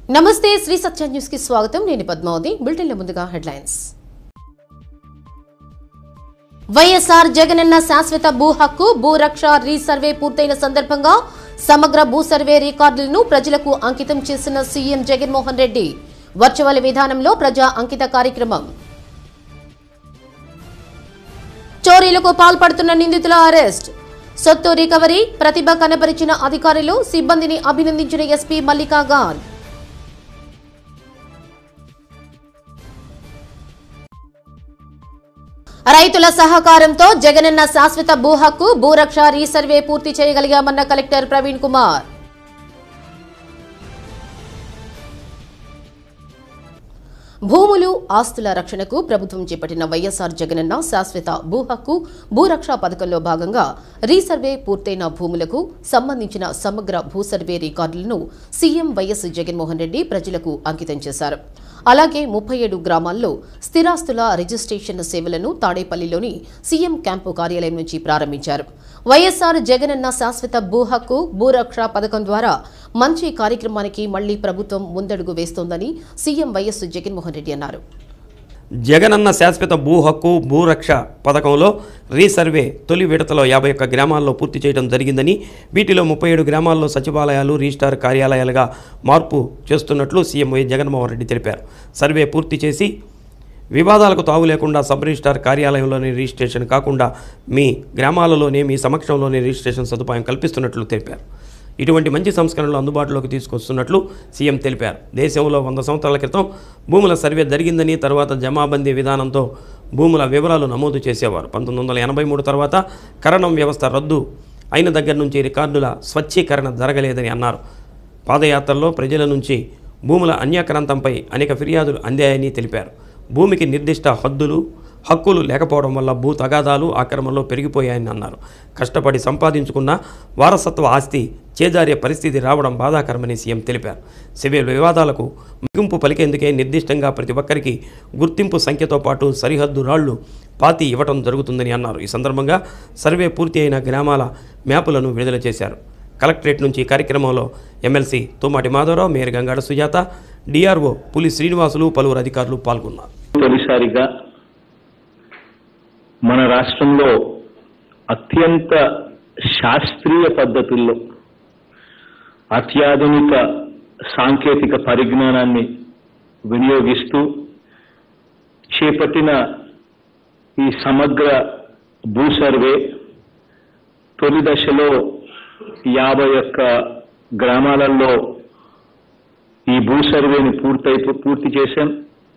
నమస్తే శ్రీ సత్య న్యూస్ కి స్వాగతం నేను పద్మావతి బులెటిన్ల ముందుగా హెడ్లైన్స్ వైఎస్ఆర్ జగనన్న శాశ్వత భూ హక్కు భూ రక్ష రీసర్వే పూర్తయిన సందర్భంగా సమగ్ర భూ సర్వే రికార్డులను ప్రజలకు అంకితం చేసిన సీఎం జగన్మోహన్ రెడ్డి వర్చువల్ విధానంలో ప్రజా అంకిత కార్యక్రమం చోరీలకు పాల్పడుతున్న నిందితుల అరెస్ట్ సొత్తు రికవరీ ప్రతిభ కనబరిచిన అధికారులు సిబ్బందిని అభినందించిన ఎస్పీ మల్లికా గాన్ రైతుల సహకారంతో జగనన్న శాశ్వత భూ హక్కు భూరక్ష రీసర్వే పూర్తి చేయగలిగామన్న కలెక్టర్ ప్రవీణ్ కుమార్ భూములు ఆస్తుల రక్షణకు ప్రభుత్వం చేపట్టిన వైఎస్ఆర్ జగనన్న శాశ్వత భూ హక్కు భూరక్ష పథకంలో భాగంగా రీసర్వే పూర్తయిన భూములకు సంబంధించిన సమగ్ర భూ సర్వే రికార్డులను సీఎం వైఎస్ జగన్మోహన్ రెడ్డి ప్రజలకు అంకితం చేశారు అలాగే ముప్పై ఏడు గ్రామాల్లో స్థిరాస్తుల రిజిస్ట్రేషన్ సేవలను తాడేపల్లిలోని సీఎం క్యాంపు కార్యాలయం నుంచి ప్రారంభించారు వైఎస్ఆర్ జగనన్న శాశ్వత భూ హక్కు భూరక్ష పథకం ద్వారా మంచి కార్యక్రమానికి మళ్లీ ప్రభుత్వం ముందడుగు వేస్తోందని సీఎం వైఎస్ జగన్మోహన్ రెడ్డి అన్నారు జగనన్న శాశ్వత భూ హక్కు భూరక్ష పథకంలో రీసర్వే తొలి విడతలో యాభై ఒక్క గ్రామాల్లో పూర్తి చేయడం జరిగిందని వీటిలో ముప్పై ఏడు గ్రామాల్లో సచివాలయాలు రిజిస్టార్ కార్యాలయాలుగా మార్పు చేస్తున్నట్లు సీఎం వై జగన్మోహన్ రెడ్డి తెలిపారు సర్వే పూర్తి చేసి వివాదాలకు తావు లేకుండా సబ్ రిజిస్టార్ కార్యాలయంలోనే రిజిస్ట్రేషన్ కాకుండా మీ గ్రామాలలోనే మీ సమక్షంలోనే రిజిస్ట్రేషన్ సదుపాయం కల్పిస్తున్నట్లు తెలిపారు ఇటువంటి మంచి సంస్కరణలు అందుబాటులోకి తీసుకొస్తున్నట్లు సీఎం తెలిపారు దేశంలో వంద సంవత్సరాల క్రితం భూముల సర్వే జరిగిందని తర్వాత జమాబందీ విధానంతో భూముల వివరాలు నమోదు చేసేవారు పంతొమ్మిది వందల ఎనభై మూడు తర్వాత కరణం వ్యవస్థ రద్దు అయిన దగ్గర నుంచి రికార్డుల స్వచ్ఛీకరణ జరగలేదని అన్నారు పాదయాత్రలో ప్రజల నుంచి భూముల అన్యాక్రాంతంపై అనేక ఫిర్యాదులు అందాయని తెలిపారు భూమికి నిర్దిష్ట హద్దులు హక్కులు లేకపోవడం వల్ల భూ తగాదాలు ఆక్రమణలో పెరిగిపోయాయని అన్నారు కష్టపడి సంపాదించుకున్న వారసత్వ ఆస్తి చేజారే పరిస్థితి రావడం బాధాకరమని సీఎం తెలిపారు సివిల్ వివాదాలకు ముగింపు పలికేందుకే నిర్దిష్టంగా ప్రతి ఒక్కరికి గుర్తింపు సంఖ్యతో పాటు సరిహద్దు రాళ్లు పాతి ఇవ్వడం జరుగుతుందని అన్నారు ఈ సందర్భంగా సర్వే పూర్తి అయిన గ్రామాల మ్యాపులను విడుదల చేశారు కలెక్టరేట్ నుంచి ఈ కార్యక్రమంలో MLC Tummati Madhavarao mayor Gangada Sujatha DRO Puli Srinivasulu పలువురు అధికారులు పాల్గొన్నారు తొలిసారిగా మన రాష్ట్రంలో అత్యంత శాస్త్రీయ పద్ధతుల్లో అత్యాధునిక సాంకేతిక పరిజ్ఞానాన్ని వినియోగిస్తూ చేపట్టిన ఈ సమగ్ర భూ సర్వే తొలి దశలో యాభై ఒక్క గ్రామాలలో ఈ భూ సర్వేని పూర్తయి పూర్తి చేశాం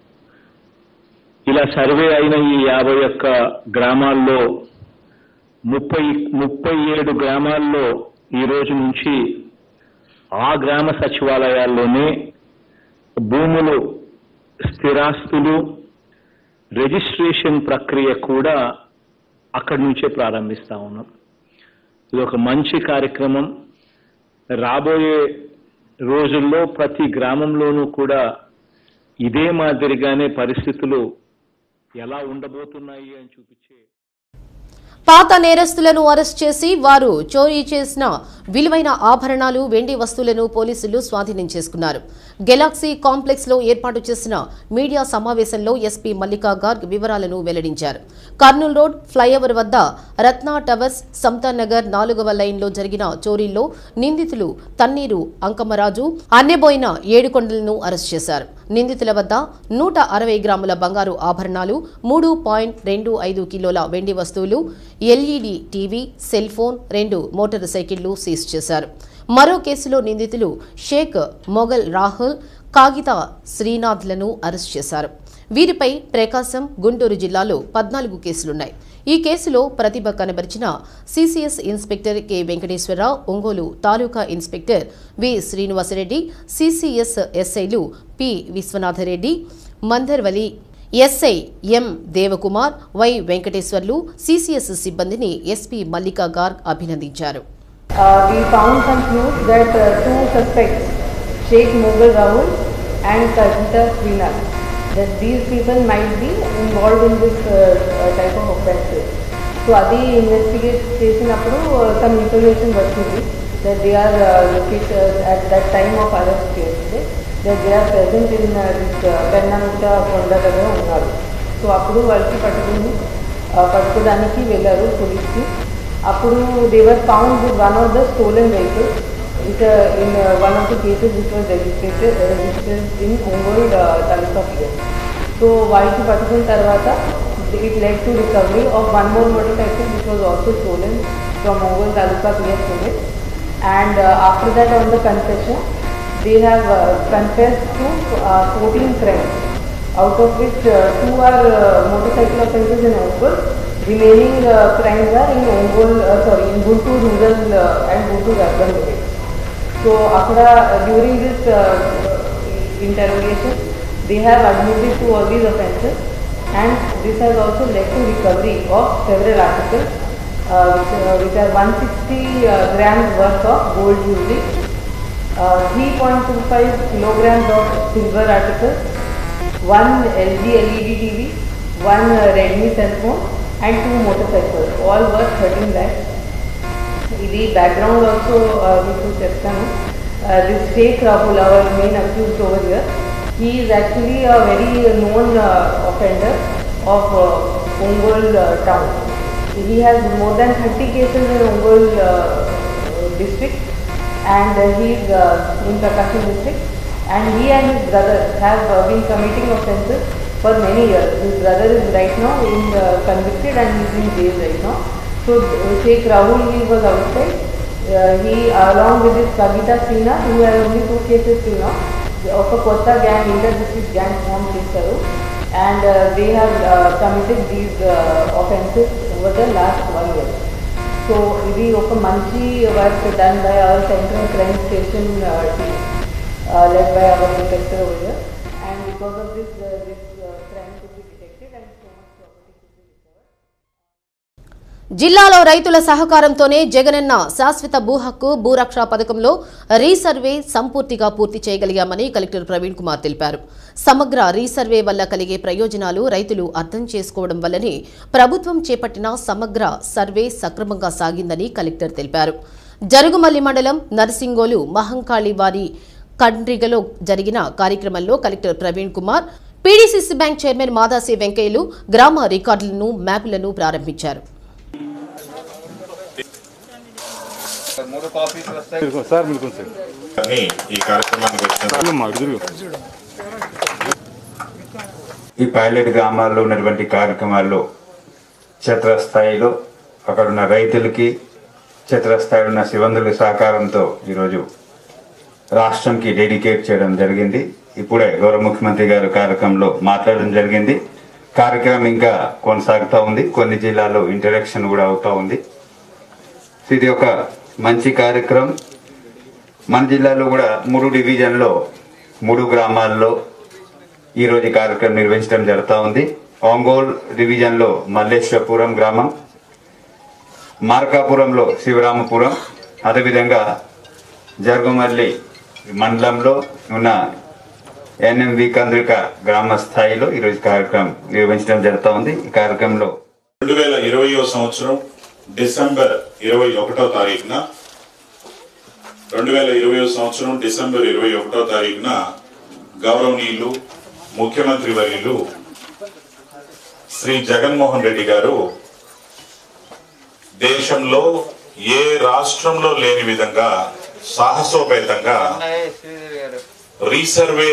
ఇలా సర్వే అయిన ఈ యాభై ఒక్క గ్రామాల్లో ముప్పై ముప్పై ఏడు గ్రామాల్లో ఈ రోజు నుంచి ఆ గ్రామ సచివాలయాల్లోనే భూములు స్థిరాస్తులు రిజిస్ట్రేషన్ ప్రక్రియ కూడా అక్కడి నుంచే ప్రారంభిస్తా ఉన్నాం ఇది ఒక మంచి కార్యక్రమం రాబోయే రోజుల్లో ప్రతి గ్రామంలోనూ కూడా ఇదే మాదిరిగానే పరిస్థితులు ఎలా ఉండబోతున్నాయి అని చూపించే పాత నేరస్తులను అరెస్ట్ చేసి వారు చోరీ చేసిన విలువైన ఆభరణాలు వెండి వస్తువులను పోలీసులు స్వాధీనం చేసుకున్నారు గెలాక్సీ కాంప్లెక్స్ లో ఏర్పాటు చేసిన మీడియా సమావేశంలో ఎస్పీ మల్లికా గార్గ్ వివరాలను వెల్లడించారు కర్నూలు రోడ్ ఫ్లైఓవర్ వద్ద రత్నా టవర్స్ సమతా నగర్ నాలుగవ లైన్లో జరిగిన చోరీల్లో నిందితులు తన్నీరు అంకమరాజు అన్నెబోయిన ఏడుకొండలను అరెస్ట్ చేశారు నిందితుల వద్ద నూట అరవై గ్రాముల బంగారు ఆభరణాలు మూడు పాయింట్ రెండు ఐదు కిలోల వెండి వస్తువులు ఎల్ఈడి టీవీ సెల్ ఫోన్ రెండు మోటార్ సైకిళ్లు సీజ్ చేశారు మరో కేసులో నిందితులు షేక్ మొఘల్ రాహుల్ కాగిత శ్రీనాథ్లను అరెస్ట్ చేశారు వీరిపై ప్రకాశం గుంటూరు జిల్లాలో పద్నాలుగు కేసులున్నాయి ఈ కేసులో ప్రతిభ కనబరిచిన CCS inspector K Venkateswararao Ongole taluka inspector V Srinivasareddy CCS ఎస్ఐలు P Viswanathareddy Mandarvali SI M Devakumar Y Venkateswarlu CCS సిబ్బందిని ఎస్పీ మల్లికా గార్గ్ అభినందించారు Uh, we found some clues that uh, two suspects, Sheikh Mughal Rahul and Kajita Srinath, that these people might be involved in this uh, uh, type of offences. So అది investigate చేసినప్పుడు some information వచ్చింది that they are uh, located at that time of arrest yesterday. that they are present in uh, this uh, పెన్నానుట కొండ దగ్గర ఉన్నారు so అప్పుడు వాళ్ళకి పట్టుకుని uh, పట్టుకోవడానికి వెళ్ళారు పోలీస్కి అప్పుడు they were found with one of the stolen vehicles it in one of the cases which was registrated registered in Ongole taluka PS so వాళ్ళకి పట్టుకున్న తర్వాత it led to recovery of one more motorcycle which was also stolen from Ongol Taluka PS unit. And uh, after that on the confession, they have uh, confessed to uh, 14 crimes, out of which uh, two are uh, motorcycle offences in Ongol, remaining uh, crimes are in Ongol, uh, sorry, in Guntur rural uh, and Guntur urban units. So after uh, during this uh, interrogation, they have admitted to all these offences and this has also led to recovery of several articles uh, which, uh, which are 160 uh, grams worth of gold jewelry, uh, 3.25 kilograms of silver articles, one LG LED TV, one uh, Redmi cell phone and two motorcycles, all worth 13 lakhs. ఇది background also మీకు చెప్తాను this Shaik Rahul our main accused over here he is actually a very known offender of uh, Ongol uh, town. He has more than 30 cases in Ongol uh, district and uh, he is uh, in Prakasam district and he and his brother have uh, been committing offences for many years. His brother is right now in uh, convicted and he is in jail right now. So uh, Sheikh Rahul he was outside. Uh, he along with his Kavita Sina who has only two cases till now of a Kosta gang, inter-district gang formed చేశారు and uh, they have uh, committed these uh, offences over the last one year. So ఇది ఒక మంచి work done by our central crime station team led by our inspector over here and because of this uh, this uh, crime could be detected and so much property could be recovered. జిల్లాలో రైతుల సహకారంతోనే జగనన్న శాశ్వత భూ హక్కు భూరక్ష పథకంలో resurvey సంపూర్తిగా పూర్తి చేయగలిగామని collector Praveen Kumar తెలిపారు సమగ్ర రీసర్వే వల్ల కలిగే ప్రయోజనాలు రైతులు అర్థం చేసుకోవడం వల్లనే ప్రభుత్వం చేపట్టిన సమగ్ర సర్వే సక్రమంగా సాగిందని కలెక్టర్ తెలిపారు జరుగుమల్లి మండలం నర్సింగోలు మహంకాళి వారి కండ్రిగలో జరిగిన కార్యక్రమంలో collector Praveen Kumar PDCC bank chairman Madasi వెంకయ్యలు గ్రామ రికార్డులను మ్యాపులను ప్రారంభించారు మూడు కాపీస్ వస్తాయి బిల్కుల్ సార్ బిల్కుల్ సార్ అని ఈ కార్యక్రమానికి వచ్చిన మా తిరుగు ఈ పైలట్ గ్రామాల్లో ఉన్నటువంటి కార్యక్రమాల్లో క్షేత్రస్థాయిలో అక్కడ ఉన్న రైతులకి క్షేత్రస్థాయిలో ఉన్న సిబ్బందుల సహకారంతో ఈరోజు రాష్ట్రంకి డెడికేట్ చేయడం జరిగింది ఇప్పుడే గౌరవ ముఖ్యమంత్రి గారు కార్యక్రమంలో మాట్లాడడం జరిగింది కార్యక్రమం ఇంకా కొనసాగుతూ ఉంది కొన్ని జిల్లాల్లో ఇంటరాక్షన్ కూడా అవుతూ ఉంది సో ఇది ఒక మంచి కార్యక్రమం మన జిల్లాలో కూడా మూడు డివిజన్లో మూడు గ్రామాల్లో ఈ రోజు ఈ కార్యక్రమం నిర్వహించడం జరుగుతూ ఉంది ఒంగోల్ డివిజన్లో మల్లేశ్వరపురం గ్రామం మార్కాపురంలో శివరామపురం అదేవిధంగా జరుగుమల్లి మండలంలో ఉన్న ఎన్ఎంవి కంద్రిక గ్రామ స్థాయిలో ఈరోజు కార్యక్రమం నిర్వహించడం జరుగుతూ ఉంది ఈ కార్యక్రమంలో రెండు వేల ఇరవయో సంవత్సరం డిసెంబర్ ఇరవై ఒకటో తారీఖున రెండు వేల ఇరవై సంవత్సరం డిసెంబర్ ఇరవై ఒకటో తారీఖున గౌరవనీయులు ముఖ్యమంత్రి వర్యులు శ్రీ జగన్మోహన్ రెడ్డి గారు దేశంలో ఏ రాష్ట్రంలో లేని విధంగా సాహసోపేతంగా శ్రీధర్ గారు రీసర్వే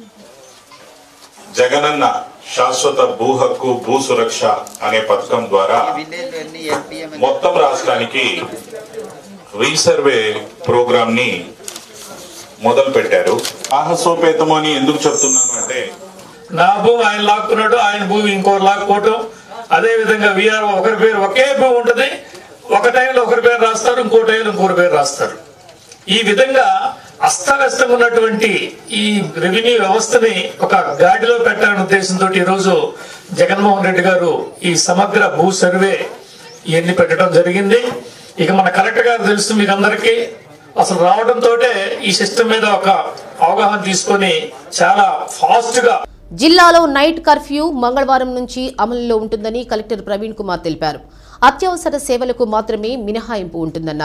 జగనన్న శాశ్వత భూ హక్కు భూ సురక్ష అనే పథకం ద్వారా విలేజ్ అన్ని ఎల్పిఎం మొత్తం రాష్ట్రానికి రీసర్వే ప్రోగ్రామ్ ని మొదలు పెట్టారు సాహసోపేతము అని ఎందుకు చెప్తున్నాను అంటే నా భూమి ఆయన లాక్కున్నాడు ఆయన భూమి ఇంకోరు లాక్కోవటం అదే విధంగా విఆర్ ఒకరి పేరు ఒకే భూమి ఉంటుంది ఒక టైంలో ఒకరి పేరు రాస్తారు ఇంకో టైంలో ఇంకోరి పేరు రాస్తారు ఈ విధంగా అస్తవ్యస్తంగా ఉన్నటువంటి ఈ రెవెన్యూ వ్యవస్థని ఒక గాడిలో పెట్టాలనే ఉద్దేశంతో ఈ రోజు జగన్మోహన్ రెడ్డి గారు ఈ సమగ్ర భూ సర్వే ఇవన్నీ పెట్టడం జరిగింది ఇక మన కలెక్టర్ గారు తెలుసు మీకు అందరికీ అసలు రావడంతో ఈ సిస్టమ్ మీద ఒక అవగాహన తీసుకొని చాలా ఫాస్ట్ గా జిల్లాలో నైట్ కర్ఫ్యూ మంగళవారం నుంచి అమలులో ఉంటుందని కలెక్టర్ ప్రవీణ్ కుమార్ తెలిపారు అత్యవసర సేవలకు మాత్రమే మినహాయింపు ఉంటుందన్నారు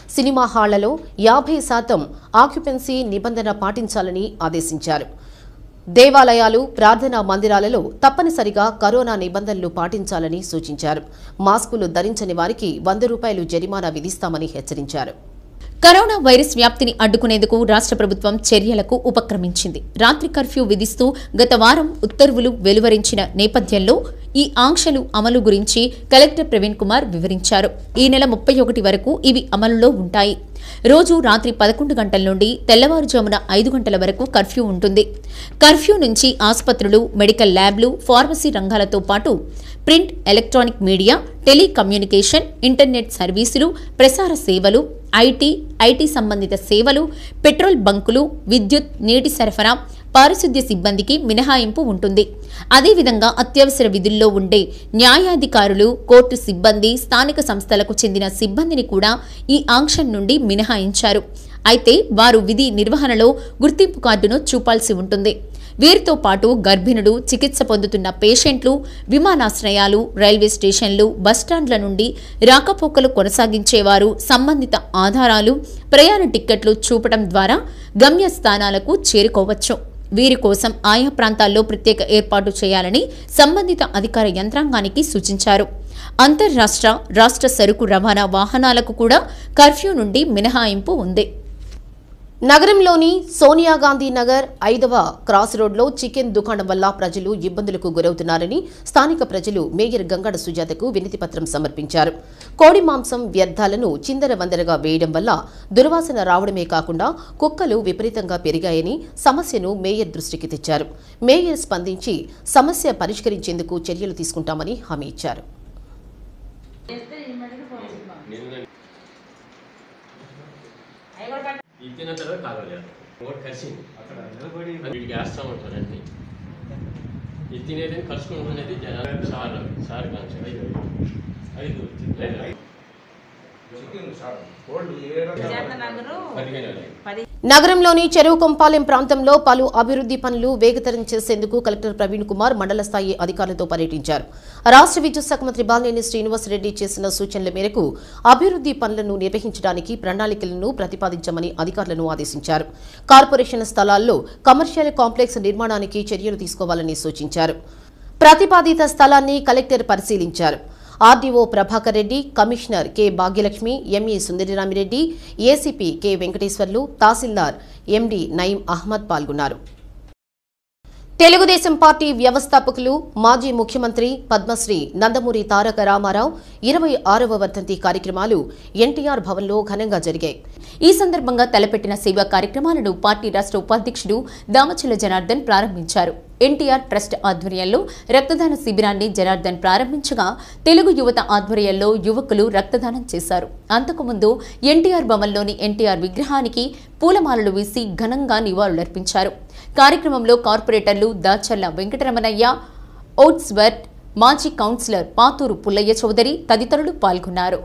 సినిమా హాళ్లలో యాభై శాతం ఆక్యుపెన్సీ నిబంధన పాటించాలని ఆదేశించారు దేవాలయాలు ప్రార్థనా మందిరాలలో తప్పనిసరిగా కరోనా నిబంధనలు పాటించాలని సూచించారు మాస్కులు ధరించని వారికి వంద రూపాయలు జరిమానా విధిస్తామని హెచ్చరించారు కరోనా వైరస్ వ్యాప్తిని అడ్డుకునేందుకు రాష్ట్ర ప్రభుత్వం చర్యలకు ఉపక్రమించింది రాత్రి కర్ఫ్యూ విధిస్తూ గత వారం ఉత్తర్వులు వెలువరించిన నేపథ్యంలో ఈ ఆంక్షలు అమలు గురించి కలెక్టర్ ప్రవీణ్ కుమార్ వివరించారు ఈ నెల ముప్పై ఒకటి వరకు ఇవి అమలులో ఉంటాయి రోజు రాత్రి పదకొండు గంటల నుండి తెల్లవారుజామున ఐదు గంటల వరకు కర్ఫ్యూ ఉంటుంది కర్ఫ్యూ నుంచి ఆసుపత్రులు మెడికల్ ల్యాబ్లు ఫార్మసీ రంగాలతో పాటు print electronic media telecommunication internet సర్వీసులు ప్రసార సేవలు ఐటీ ఐటీ సంబంధిత సేవలు పెట్రోల్ బంకులు విద్యుత్ నీటి సరఫరా పారిశుద్ధ్య సిబ్బందికి మినహాయింపు ఉంటుంది అదేవిధంగా అత్యవసర విధుల్లో ఉండే న్యాయాధికారులు కోర్టు సిబ్బంది స్థానిక సంస్థలకు చెందిన సిబ్బందిని కూడా ఈ ఆంక్షన్ నుండి మినహాయించారు అయితే వారు విధి నిర్వహణలో గుర్తింపు కార్డును చూపాల్సి ఉంటుంది వీరితో పాటు గర్భిణులు చికిత్స పొందుతున్న పేషెంట్లు విమానాశ్రయాలు రైల్వే స్టేషన్లు బస్టాండ్ల నుండి రాకపోకలు కొనసాగించేవారు సంబంధిత ఆధారాలు ప్రయాణ టిక్కెట్లు చూపడం ద్వారా గమ్యస్థానాలకు చేరుకోవచ్చు వీరి కోసం ఆయా ప్రాంతాల్లో ప్రత్యేక ఏర్పాటు చేయాలని సంబంధిత అధికార యంత్రాంగానికి సూచించారు అంతర్రాష్ట్ర రాష్ట్ర సరుకు రవాణా వాహనాలకు కూడా కర్ఫ్యూ నుండి మినహాయింపు ఉంది నగరంలోని సోనియా గాంధీ నగర్ ఐదవ క్రాస్ రోడ్లో చికెన్ దుకాణం వల్ల ప్రజలు ఇబ్బందులకు గురవుతున్నారని స్థానిక ప్రజలు మేయర్ గంగడ సుజాతకు వినతి పత్రం సమర్పించారు కోడి మాంసం వ్యర్థాలను చిందరవందరగా వేయడం వల్ల దుర్వాసన రావడమే కాకుండా కుక్కలు విపరీతంగా పెరిగాయని సమస్యను మేయర్ దృష్టికి తెచ్చారు మేయర్ స్పందించి సమస్య పరిష్కరించేందుకు చర్యలు తీసుకుంటామని హామీ ఇచ్చారు ఇచ్చిన తర్వాత కాగలేదు ఒకటి కలిసింది వీడికి వేస్తా ఉంటారు అన్ని ఇది తినేది కలుసుకుంటున్నది జనాలు సార్ సార్ కాన్సెప్ట్ ఐదు పదిహేను నగరంలోని చెరువు కొంపాలెం ప్రాంతంలో పలు అభివృద్ధి పనులు వేగతరం చేసేందుకు కలెక్టర్ ప్రవీణ్ కుమార్ మండల స్థాయి అధికారులతో పర్యటించారు రాష్ట్ర విద్యుత్ శాఖ మంత్రి బాలినేని శ్రీనివాసరెడ్డి చేసిన సూచనల మేరకు అభివృద్ధి పనులను నిర్వహించడానికి ప్రణాళికలను ప్రతిపాదించమని అధికారులను ఆదేశించారు కార్పొరేషన్ స్థలాల్లో కమర్షియల్ కాంప్లెక్స్ నిర్మాణానికి చర్యలు తీసుకోవాలని సూచించారు ప్రతిపాదిత స్థలాన్ని కలెక్టర్ పరిశీలించారు RDO Prabhakar Reddy commissioner K Bhagyalakshmi ME Sundariramireddy ACP K Venkateswarlu tahsildar MD Nayeem Ahmed పాల్గొన్నారు తెలుగుదేశం పార్టీ వ్యవస్థాపకులు మాజీ ముఖ్యమంత్రి పద్మశ్రీ నందమూరి తారక రామారావు ఇరవై ఆరవ వర్ధంతి కార్యక్రమాలు ఎన్టీఆర్ భవన్లో ఘనంగా జరిగాయి ఈ సందర్భంగా తలపెట్టిన సేవా కార్యక్రమాలను పార్టీ రాష్ట్ర ఉపాధ్యక్షుడు దామచల జనార్దన్ ప్రారంభించారు ఎన్టీఆర్ ట్రస్ట్ ఆధ్వర్యంలో రక్తదాన శిబిరాన్ని జనార్దన్ ప్రారంభించగా తెలుగు యువత ఆధ్వర్యంలో యువకులు రక్తదానం చేశారు అంతకుముందు ఎన్టీఆర్ భవన్లోని ఎన్టీఆర్ విగ్రహానికి పూలమాలలు వేసి ఘనంగా నివాళులర్పించారు కార్యక్రమంలో కార్పొరేటర్లు దాచర్ల వెంకటరమణయ్య ఓట్స్వర్ట్ మాజీ కౌన్సిలర్ పాతూరు పుల్లయ్య చౌదరి తదితరులు పాల్గొన్నారు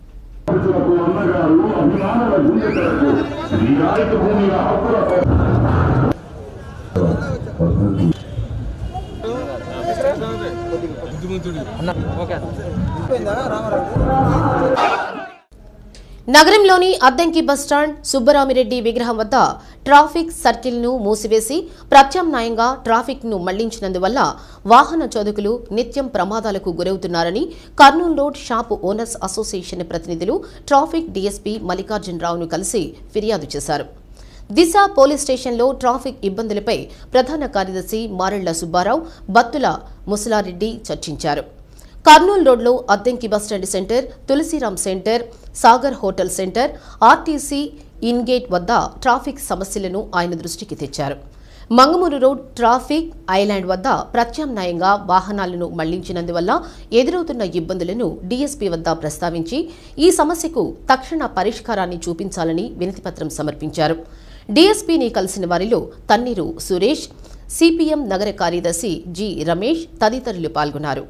నగరంలోని అద్దంకి బస్టాండ్ సుబ్బరామిరెడ్డి విగ్రహం వద్ద ట్రాఫిక్ సర్కిల్ను మూసివేసి ప్రత్యామ్నాయంగా ట్రాఫిక్ను మళ్లించినందువల్ల వాహన చోదకులు నిత్యం ప్రమాదాలకు గురవుతున్నారని Kurnool road shop owners association ప్రతినిధులు ట్రాఫిక్ డీఎస్పీ మల్లికార్జునరావును కలిసి ఫిర్యాదు చేశారు దిశ పోలీస్ స్టేషన్లో ట్రాఫిక్ ఇబ్బందులపై ప్రధాన కార్యదర్శి మారెళ్ల సుబ్బారావు బత్తుల ముసలారెడ్డి చర్చించారు కర్నూలు రోడ్లో Addanki bus stand centre Tulasiram centre Sagar hotel centre RTC in gate వద్ద ట్రాఫిక్ సమస్యలను ఆయన దృష్టికి తెచ్చారు మంగమూరు రోడ్ ట్రాఫిక్ ఐలాండ్ వద్ద ప్రత్యామ్నాయంగా వాహనాలను మళ్లించినందువల్ల ఎదురవుతున్న ఇబ్బందులను డీఎస్పీ వద్ద ప్రస్తావించి ఈ సమస్యకు తక్షణ పరిష్కారాన్ని చూపించాలని వినతిపత్రం సమర్పించారు డీఎస్పీని కలిసిన వారిలో తన్నీరు సురేష్ సిపిఎం నగర కార్యదర్శి జి రమేష్ తదితరులు పాల్గొన్నారు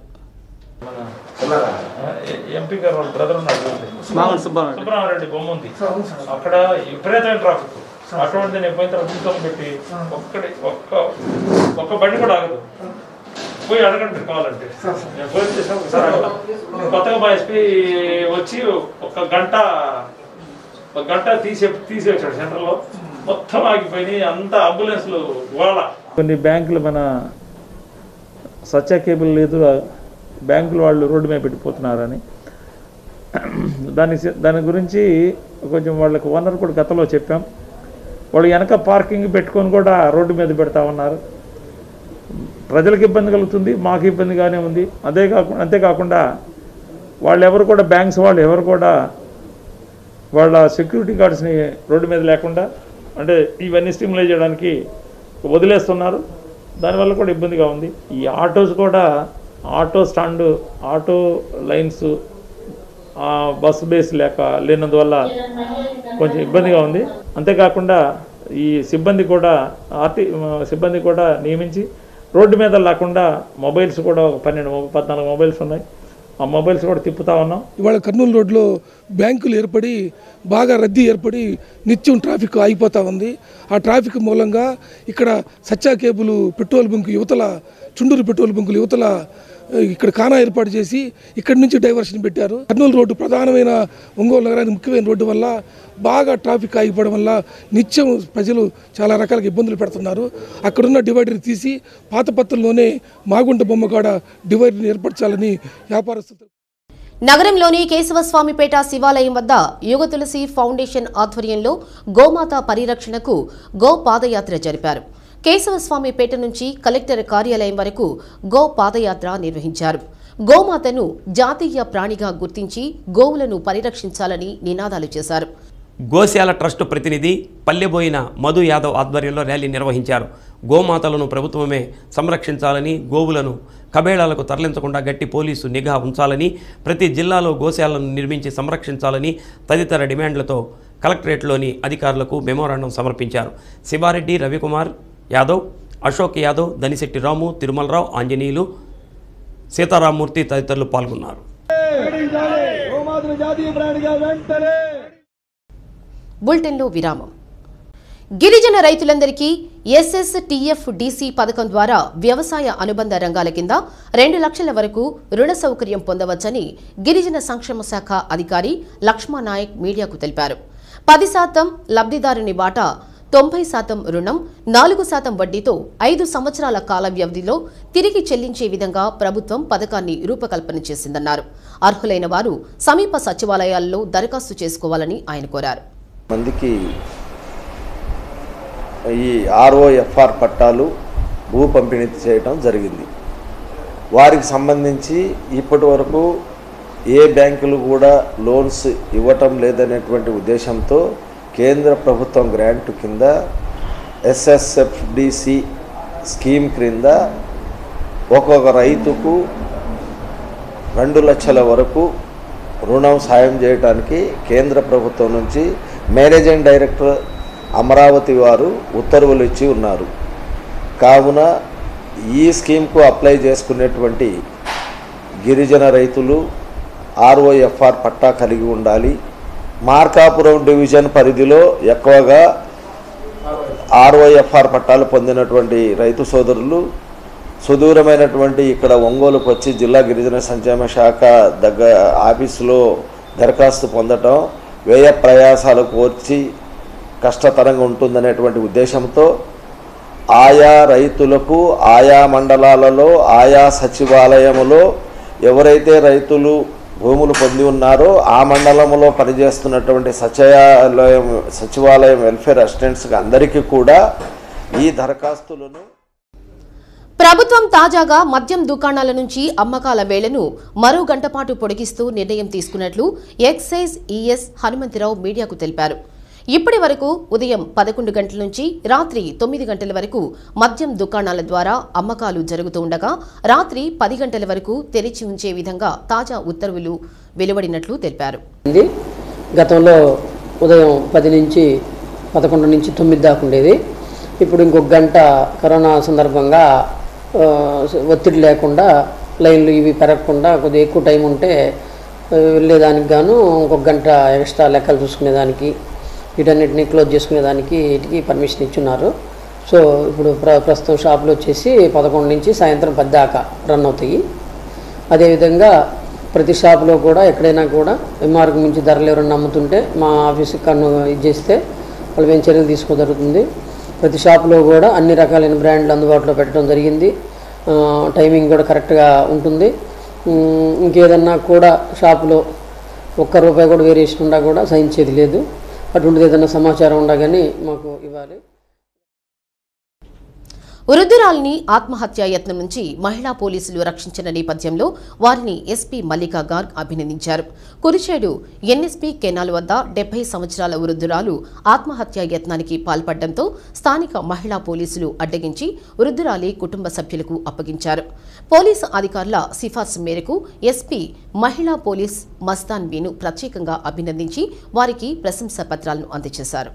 ఎంపీ గారు వాళ్ళ బ్రదర్ ఉన్నారు సుబ్రహ్మరెడ్డి బొమ్మ ఉంది అక్కడ విపరీతమైన ట్రాఫిక్ అటువంటి నేను పోయిన తర్వాత దీంతో పెట్టి ఒక్కడి ఒక్క ఒక్క బండి కూడా ఆగదు పోయి అడగండి మీరు కావాలంటే నేను ఫోన్ చేసాను ఒకసారి అడగలా. కొత్తగా మా ఎస్పీ వచ్చి ఒక గంట ఒక గంట తీసే తీసేసాడు సెంటర్లో మొత్తం ఆగిపోయినాయి అంత అంబులెన్స్లు వాళ్ళ కొన్ని బ్యాంకులు మన సత్య కేబుల్ లేదు బ్యాంకులు వాళ్ళు రోడ్డు మీద పెట్టిపోతున్నారని దాని దాని గురించి కొంచెం వాళ్ళకి ఓనర్ కూడా గతంలో చెప్పాం వాళ్ళు వెనక పార్కింగ్ పెట్టుకొని కూడా రోడ్డు మీద పెడతా ఉన్నారు ప్రజలకు ఇబ్బంది కలుగుతుంది మాకు ఇబ్బందిగానే ఉంది అదే కాకుండా అంతేకాకుండా వాళ్ళు ఎవరు కూడా బ్యాంక్స్ వాళ్ళు ఎవరు కూడా వాళ్ళ సెక్యూరిటీ గార్డ్స్ని రోడ్డు మీద లేకుండా అంటే ఇవన్నీ స్టిమ్యులేట్ చేయడానికి వదిలేస్తున్నారు దానివల్ల కూడా ఇబ్బందిగా ఉంది ఈ ఆటోస్ కూడా auto stand auto lines bus base లేక లేనందువల్ల కొంచెం ఇబ్బందిగా ఉంది అంతేకాకుండా ఈ సిబ్బంది కూడా ఆర్టీ సిబ్బంది కూడా నియమించి రోడ్డు మీద లేకుండా మొబైల్స్ కూడా ఒక పన్నెండు మొబై- పద్నాలుగు మొబైల్స్ ఉన్నాయి ఆ మొబైల్స్ కూడా తిప్పుతా ఉన్నాం ఇవాళ కర్నూలు రోడ్లో బ్యాంకులు ఏర్పడి బాగా రద్దీ ఏర్పడి నిత్యం ట్రాఫిక్ ఆగిపోతూ ఉంది ఆ ట్రాఫిక్ మూలంగా ఇక్కడ సచ్చా కేబుల్ పెట్రోల్ బంక్ యువతల చుండూరు పెట్రోల్ బంకులు యువతల ఆ, ఇక్కడ కానా ఏర్పాటు చేసి ఇక్కడి నుంచి డైవర్షన్ పెట్టారు కర్నూలు రోడ్డు ప్రధానమైన ఒంగోలు నగరానికి ముఖ్యమైన రోడ్డు వల్ల బాగా ట్రాఫిక్ ఆగిపోవడం వల్ల నిత్యం ప్రజలు చాలా రకాల ఇబ్బందులు పెడుతున్నారు అక్కడున్న డివైడర్ తీసి పాత పత్రంలోనే మాగుంట బొమ్మ కాడ డివైడర్ని ఏర్పరచాలని వ్యాపారస్తులు నగరంలోని కేశవస్వామిపేట శివాలయం వద్ద యుగ తులసి ఫౌండేషన్ ఆధ్వర్యంలో గోమాత పరిరక్షణకు గో పాదయాత్ర జరిపారు కేశవస్వామిపేట నుంచి కలెక్టర్ కార్యాలయం వరకు గో పాదయాత్ర నిర్వహించారు గోమాతను జాతీయ ప్రాణిగా గుర్తించి గోవులను పరిరక్షించాలని నినాదాలు చేశారు గోశాల ట్రస్ట్ ప్రతినిధి పల్లెబోయిన మధు యాదవ్ ఆధ్వర్యంలో ర్యాలీ నిర్వహించారు గోమాతలను ప్రభుత్వమే సంరక్షించాలని గోవులను కబేళాలకు తరలించకుండా గట్టి పోలీసు నిఘా ఉంచాలని ప్రతి జిల్లాలో గోశాలను నిర్మించి సంరక్షించాలని తదితర డిమాండ్లతో కలెక్టరేట్లోని అధికారులకు మెమోరాండం సమర్పించారు శివారెడ్డి రవికుమార్ యాదవ్ అశోక్ యాదవ్ దనిశెట్టి రాము తిరుమలరావు ఆంజనేయులు సీతారామూర్తి తదితరులు పాల్గొన్నారు బులెటిన్లో విరామం గిరిజన రైతులందరికీ ఎస్ఎస్టీఎఫ్ డీసీ పథకం ద్వారా వ్యవసాయ అనుబంధ రంగాల కింద రెండు లక్షల వరకు రుణ సౌకర్యం పొందవచ్చని గిరిజన సంక్షేమ శాఖ అధికారి లక్ష్మా నాయక్ మీడియాకు తెలిపారు పది శాతం లబ్ధిదారుని వాటా తొంభై శాతం రుణం నాలుగు శాతం వడ్డీతో ఐదు సంవత్సరాల కాల వ్యవధిలో తిరిగి చెల్లించే విధంగా ప్రభుత్వం పథకాన్ని రూపకల్పన చేసిందన్నారు అర్హులైన వారు సమీప సచివాలయాల్లో దరఖాస్తు చేసుకోవాలని ఆయన కోరారు మందికి ఈ ఆర్ఓఎఫ్ఆర్ పట్టాలు భూ పంపిణీ చేయడం జరిగింది వారికి సంబంధించి ఇప్పటి వరకు ఏ బ్యాంకులు కూడా లోన్స్ ఇవ్వటం లేదనేటువంటి ఉద్దేశంతో కేంద్ర ప్రభుత్వం గ్రాంట్ కింద ఎస్ఎస్ఎఫ్డిసి స్కీమ్ క్రింద ఒక్కొక్క రైతుకు రెండు లక్షల వరకు రుణం సాయం చేయడానికి కేంద్ర ప్రభుత్వం నుంచి మేనేజింగ్ డైరెక్టర్ అమరావతి వారు ఉత్తర్వులు ఇచ్చి ఉన్నారు కావున ఈ స్కీమ్కు అప్లై చేసుకునేటువంటి గిరిజన రైతులు ఆర్ఓఎఫ్ఆర్ పట్టా కలిగి ఉండాలి మార్కాపురం డివిజన్ పరిధిలో ఎక్కువగా ఆర్ఓఎఫ్ఆర్ పట్టాలు పొందినటువంటి రైతు సోదరులు సుదూరమైనటువంటి ఇక్కడ ఒంగోలుకు వచ్చి జిల్లా గిరిజన సంక్షేమ శాఖ దగ్గర ఆఫీసులో దరఖాస్తు పొందటం వ్యయ ప్రయాసాలు కోర్చి కష్టతరంగా ఉంటుందనేటువంటి ఉద్దేశంతో ఆయా రైతులకు ఆయా మండలాలలో ఆయా సచివాలయములో ఎవరైతే రైతులు భూములు పొంది ఉన్నారో ఆ మండలంలో పనిచేస్తున్నటువంటి సచివాలయం సచివాలయం వెల్ఫేర్ అసిస్టెంట్స్కి అందరికీ కూడా ఈ దరఖాస్తులను ప్రభుత్వం తాజాగా మద్యం దుకాణాల నుంచి అమ్మకాల వేళను మరో గంట పాటు పొడిగిస్తూ నిర్ణయం తీసుకున్నట్లు ఎక్సైజ్ ఈఎస్ హనుమంతరావు మీడియాకు తెలిపారు ఇప్పటి వరకు ఉదయం పదకొండు గంటల నుంచి రాత్రి తొమ్మిది గంటల వరకు మద్యం దుకాణాల ద్వారా అమ్మకాలు జరుగుతూ ఉండగా రాత్రి పది గంటల వరకు తెరిచి ఉంచే విధంగా తాజా ఉత్తర్వులు వెలువడినట్లు తెలిపారు ఉంది గతంలో ఉదయం పది నుంచి పదకొండు నుంచి తొమ్మిది దాకా ఉండేది ఇప్పుడు ఇంకొక గంట కరోనా సందర్భంగా ఆ, ఒత్తిడి లేకుండా లైన్లు ఇవి పెరగకుండా కొద్దిగా ఎక్కువ టైం ఉంటే ఆ, వెళ్ళేదానికి గాను ఇంకొక గంట ఎక్స్ట్రా లెక్కలు చూసుకునేదానికి వీటన్నిటిని క్లోజ్ చేసుకునేదానికి వీటికి పర్మిషన్ ఇచ్చున్నారు సో ఇప్పుడు ప్ర ప్రస్తుతం షాపులు వచ్చేసి పదకొండు నుంచి సాయంత్రం పది దాకా రన్ అవుతాయి అదేవిధంగా ప్రతి షాపులో కూడా ఎక్కడైనా కూడా ఎంఆర్కి మించి ధరలు ఎవరైనా అమ్ముతుంటే మా ఆఫీస్కి కన్ను ఇది చేస్తే వాళ్ళు మేము చర్యలు తీసుకో జరుగుతుంది ప్రతి షాపులో కూడా అన్ని రకాలైన బ్రాండ్లు అందుబాటులో పెట్టడం జరిగింది ఆ, టైమింగ్ కూడా కరెక్ట్గా ఉంటుంది ఉమ్, ఇంకేదన్నా కూడా షాపులో ఒక్క రూపాయి కూడా వేరియేషన్ ఉన్నా కూడా సహించేది లేదు అటువంటిది ఏదైనా సమాచారం ఉండగానే మాకు ఇవ్వాలి వృద్ధురాలిని ఆత్మహత్యా యత్నం నుంచి మహిళా పోలీసులు రక్షించిన నేపథ్యంలో వారిని ఎస్పీ మల్లికా గార్గ్ అభినందించారు కురిచేడు ఎన్ఎస్పీ కెనాల్ వద్ద డెబ్బై సంవత్సరాల వృద్ధురాలు ఆత్మహత్యా యత్నానికి పాల్పడడంతో స్థానిక మహిళా పోలీసులు అడ్డగించి వృద్ధురాలి కుటుంబ సభ్యులకు అప్పగించారు పోలీసు అధికారుల సిఫార్సు మేరకు ఎస్పీ మహిళా పోలీస్ మస్తాన్ బీను ప్రత్యేకంగా అభినందించి వారికి ప్రశంసా పత్రాలను అందజేశారు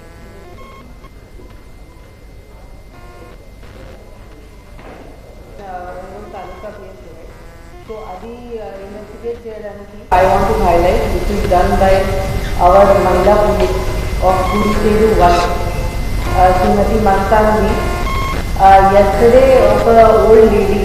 సో అది ఇన్వెస్టిగేట్ చేయడానికి I want to highlight which is done by our మహిళా police of Gudisedu one Shrimati Mastanavi yesterday ఒక old lady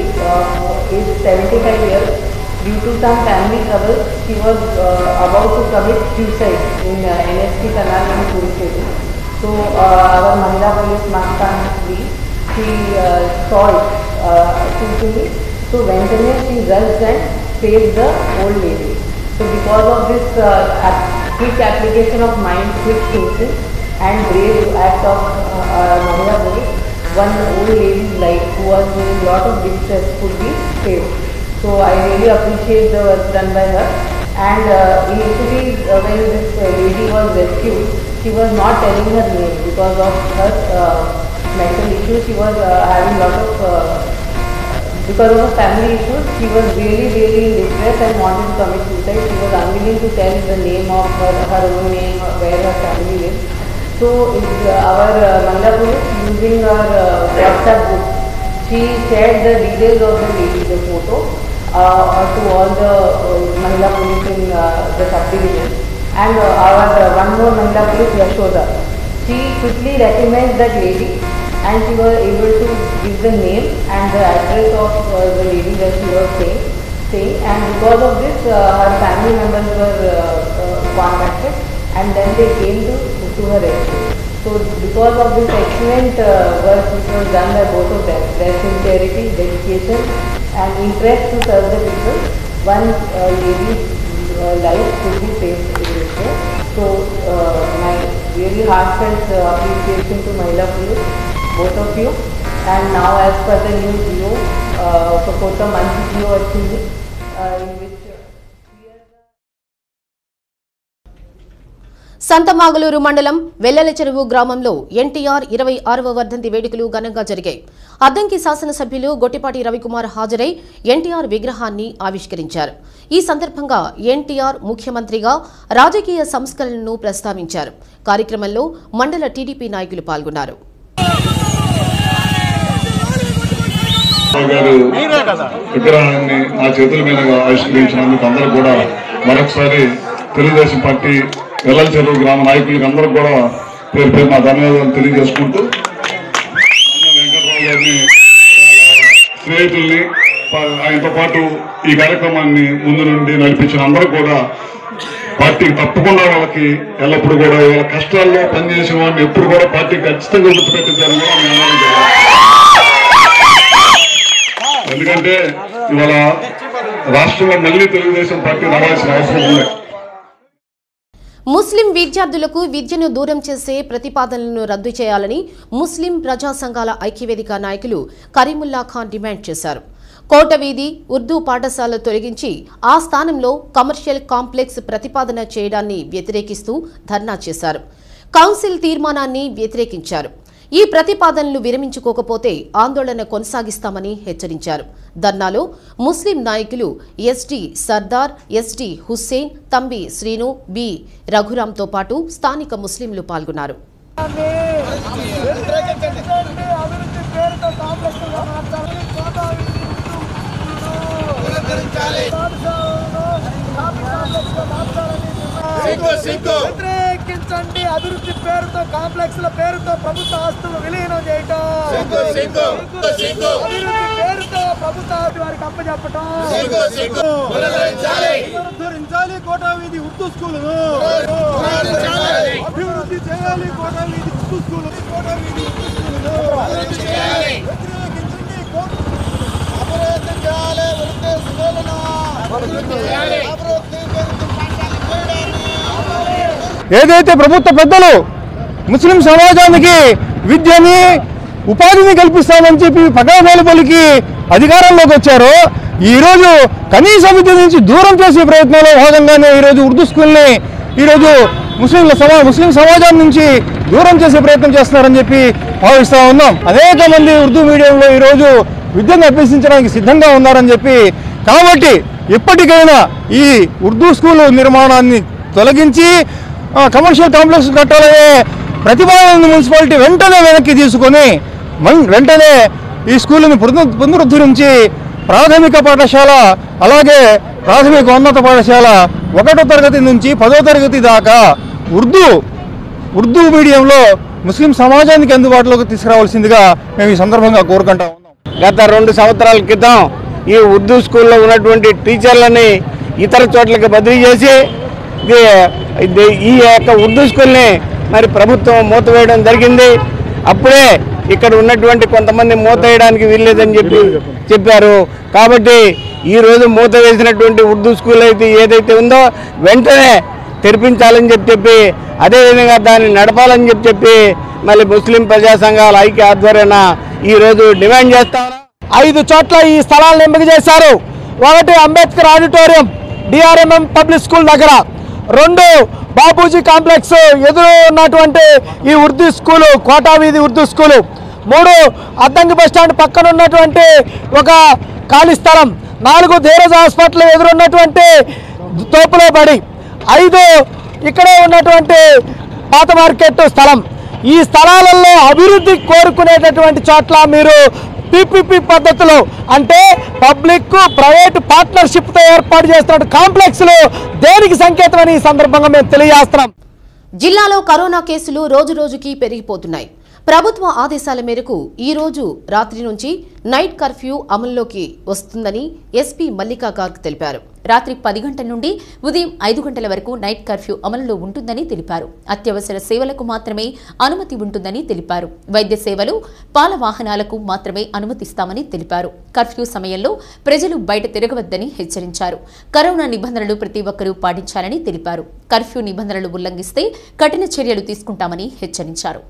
is 75 years due to some family trouble she was uh, about to commit suicide in uh, NSP canal in Kurisedu so uh, our Mahila police Mastanavi she uh, saw it uh, quickly so వెంటనే she rushed and saved the old lady so because of this uh, ap- quick application of mind quick thinking and brave act of uh, uh, Mahila police one old lady's life who was in a lot of distress could be saved. So I really appreciate the work done by her. And uh, initially uh, when this uh, lady was rescued, she was not telling her name because of her uh, mental issues. She was uh, having lot of uh, because of her family issues, she was really, really in distress and wanted to commit suicide. She was unwilling to tell the name of her, her own name, uh, where her family lives. So it's, uh, our uh, Manda police using our uh, WhatsApp group, she shared the details of the lady, the photo, uh, to all the uh, Mahila police in uh, the subdivision. And uh, our uh, one more Mahila police, Yashoda, she quickly recognized that lady and she was able to give the name and the address of uh, the lady where she was staying. staying. And because of this, uh, her family members were uh, uh, contacted and then they came to, to her rescue. So because of this excellent uh, work which was done by both of them, their sincerity, dedication and interest to serve the people, one uh, lady's uh, life could be saved in this way. So uh, my really heartfelt uh, appreciation to Mahila Police, both of you. And now as per the new GO, uh, for Kota Manji GO actually, uh, in which Santhamaguluru మండలం వెల్లెల చెరువు గ్రామంలో ఎన్టీఆర్ ఇరవై ఆరవ వర్ధంతి వేడుకలు ఘనంగా జరిగాయి అద్దంకి శాసనసభ్యులు గొట్టిపాటి రవికుమార్ హాజరై ఎన్టీఆర్ విగ్రహాన్ని ఆవిష్కరించారు ఈ సందర్భంగా ఎన్టీఆర్ ముఖ్యమంత్రిగా రాజకీయ సంస్కరణలను ప్రస్తావించారు కార్యక్రమంలో మండల టీడీపీ నాయకులు పాల్గొన్నారు గారు విగ్రహాన్ని నా చేతుల మీద ఆవిష్కరించినందుకు అందరూ కూడా మరొకసారి తెలుగుదేశం పార్టీ వెల్లల చెరువు గ్రామ నాయకులకు అందరూ కూడా పేరు పేరు నా ధన్యవాదాలు తెలియజేసుకుంటూ అన్న వెంకటరావు గారిని వాళ్ళ స్నేహితుల్ని ప- ఆయనతో పాటు ఈ కార్యక్రమాన్ని ముందు నుండి నడిపించిన అందరూ కూడా పార్టీకి తప్పకుండా వాళ్ళకి ఎల్లప్పుడూ కూడా వాళ్ళ కష్టాల్లో పనిచేసిన వాడిని ఎప్పుడు కూడా పార్టీకి ఖచ్చితంగా గుర్తుపెట్టించాలని కూడా మేము అందరం తెలియాలి. ఎందుకంటే ఇవాళ రాష్ట్రంలో మళ్ళీ తెలుగుదేశం పార్టీ రావాల్సిన అవసరం ఉంది ముస్లిం విద్యార్థులకు విద్యను దూరం చేసే ప్రతిపాదనలను రద్దు చేయాలని ముస్లిం ప్రజా సంఘాల ఐక్యవేదిక నాయకులు కరీముల్లా ఖాన్ డిమాండ్ చేశారు కోట వీధి ఉర్దూ పాఠశాల తొలగించి ఆ స్థానంలో కమర్షియల్ కాంప్లెక్స్ ప్రతిపాదన చేయడాన్ని వ్యతిరేకిస్తూ ధర్నా చేశారు కౌన్సిల్ తీర్మానాన్ని వ్యతిరేకించారు ఈ ప్రతిపాదనలు విరమించుకోకపోతే ఆందోళన కొనసాగిస్తామని హెచ్చరించారు ధర్నాలో ముస్లిం నాయకులు SD Sardar SD Hussain Thambi Srinu B రఘురాంతో పాటు స్థానిక ముస్లింలు పాల్గొన్నారు వ్యతిరేకించండి అభివృద్ధి పేరుతో కాంప్లెక్స్ ల పేరుతో ప్రభుత్వ ఆస్తులు విలీనం చేయటం అభివృద్ధి పేరుతో ప్రభుత్వానికి వారికి అప్పచెప్పటం సిగ్గు, సిగ్గు. పునరుద్ధరించాలి. పునరుద్ధరించాలి కోటా వీధి ఉర్దూ స్కూలును పునరుద్ధరించాలి. అభివృద్ధి చేయాలి కోటా వీధి ఉర్దూ స్కూలు కోటా వీధి ఉర్దూ స్కూలును అభివృద్ధి చేయాలి. వ్యతిరేకించండి కోట అభివృద్ధి చేయాలి ఉర్దూ స్కూలును అభివృద్ధి చేయాలి. అభివృద్ధి ఏదైతే ప్రభుత్వ పెద్దలు ముస్లిం సమాజానికి విద్యని ఉపాధిని కల్పిస్తామని చెప్పి పగవేలు పలికి అధికారంలోకి వచ్చారో ఈరోజు కనీస విద్య నుంచి దూరం చేసే ప్రయత్నంలో భాగంగానే ఈరోజు ఉర్దూ స్కూల్ని ఈరోజు ముస్లింల సమా ముస్లిం సమాజం నుంచి దూరం చేసే ప్రయత్నం చేస్తున్నారని చెప్పి భావిస్తూ ఉన్నాం అనేక మంది ఉర్దూ మీడియంలో ఈరోజు విద్యను అభ్యసించడానికి సిద్ధంగా ఉన్నారని చెప్పి కాబట్టి ఎప్పటికైనా ఈ ఉర్దూ స్కూలు నిర్మాణాన్ని తొలగించి ఆ, కమర్షియల్ కాంప్లెక్స్ కట్టాలనే ప్రతిపాదన మున్సిపాలిటీ వెంటనే వెనక్కి తీసుకొని మన్- వెంటనే ఈ స్కూలుని పునరు- పునరుద్ధరించి ప్రాథమిక పాఠశాల అలాగే ప్రాథమిక ఉన్నత పాఠశాల ఒకటో తరగతి నుంచి పదో తరగతి దాకా ఉర్దూ ఉర్దూ మీడియంలో ముస్లిం సమాజానికి అందుబాటులోకి తీసుకురావాల్సిందిగా మేము ఈ సందర్భంగా కోరుకుంటాం గత రెండు సంవత్సరాల క్రితం ఈ ఉర్దూ స్కూల్లో ఉన్నటువంటి టీచర్లని ఇతర చోట్లకి బదిలీ చేసి ఇది ఇది ఈ యొక్క ఉర్దూ స్కూల్ని మరి ప్రభుత్వం మూతవేయడం జరిగింది అప్పుడే ఇక్కడ ఉన్నటువంటి కొంతమంది మూత వేయడానికి వీల్లేదని చెప్పి చెప్పారు కాబట్టి ఈ రోజు మూత వేసినటువంటి ఉర్దూ స్కూల్ అయితే ఏదైతే ఉందో వెంటనే తెరిపించాలని చెప్పి చెప్పి అదేవిధంగా దాన్ని నడపాలని చెప్పి చెప్పి మళ్ళీ ముస్లిం ప్రజా సంఘాల ఐక్య ఆధ్వర్యాన ఈ రోజు డిమాండ్ చేస్తా ఉన్నాం. ఐదు చోట్ల ఈ స్థలాలను ఎంపిక చేశారు ఒకటి Ambedkar auditorium DRMM public school దగ్గర రెండు బాపూజీ కాంప్లెక్స్ ఎదురు ఉన్నటువంటి ఈ ఉర్దూ స్కూలు కోటా వీధి ఉర్దూ స్కూలు మూడు అద్దంకి బస్ స్టాండ్ పక్కన ఉన్నటువంటి ఒక ఖాళీ స్థలం నాలుగు ధీరజ్ హాస్పిటల్ ఎదురున్నటువంటి తోపులో పడి ఐదు ఇక్కడే ఉన్నటువంటి పాత మార్కెట్ స్థలం ఈ స్థలాలలో అభివృద్ధి కోరుకునేటటువంటి చోట్ల మీరు పిపిపి పద్ధతిలో అంటే పబ్లిక్ ప్రైవేట్ పార్ట్నర్షిప్తో ఏర్పాటు చేస్తున్న కాంప్లెక్స్లు దేనికి సంకేతమని ఈ సందర్భంగా మేము తెలియజేస్తున్నాం జిల్లాలో కరోనా కేసులు రోజురోజుకి పెరిగిపోతున్నాయి ప్రభుత్వ ఆదేశాల మేరకు ఈ రోజు రాత్రి నుంచి నైట్ కర్ఫ్యూ అమల్లోకి వస్తుందని ఎస్పీ మల్లికా గార్గ్ తెలిపారు రాత్రి పది గంటల నుండి ఉదయం ఐదు గంటల వరకు నైట్ కర్ఫ్యూ అమలులో ఉంటుందని తెలిపారు అత్యవసర సేవలకు మాత్రమే అనుమతి ఉంటుందని తెలిపారు వైద్య సేవలు పాల వాహనాలకు మాత్రమే అనుమతిస్తామని తెలిపారు కర్ఫ్యూ సమయంలో ప్రజలు బయట తిరగవద్దని హెచ్చరించారు కరోనా నిబంధనలు ప్రతి ఒక్కరూ పాటించాలని తెలిపారు కర్ఫ్యూ నిబంధనలు ఉల్లంఘిస్తే కఠిన చర్యలు తీసుకుంటామని హెచ్చరించారు